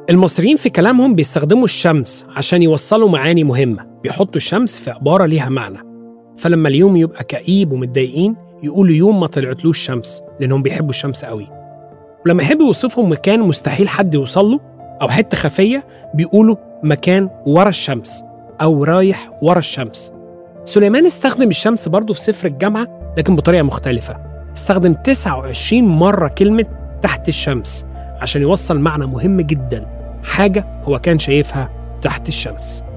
المصريين في كلامهم بيستخدموا الشمس عشان يوصلوا معاني مهمة بيحطوا الشمس في عبارة ليها معنى فلما اليوم يبقى كئيب ومتضايقين يقولوا يوم ما طلعتلوش شمس لأنهم بيحبوا الشمس قوي ولما يحبوا يوصفوا مكان مستحيل حد يوصل له أو حتة خفية بيقولوا مكان ورا الشمس أو رايح ورا الشمس سليمان استخدم الشمس برضه في سفر الجامعة لكن بطريقة مختلفة استخدم 29 مرة كلمة تحت الشمس عشان يوصل معنى مهم جدا حاجة هو كان شايفها تحت الشمس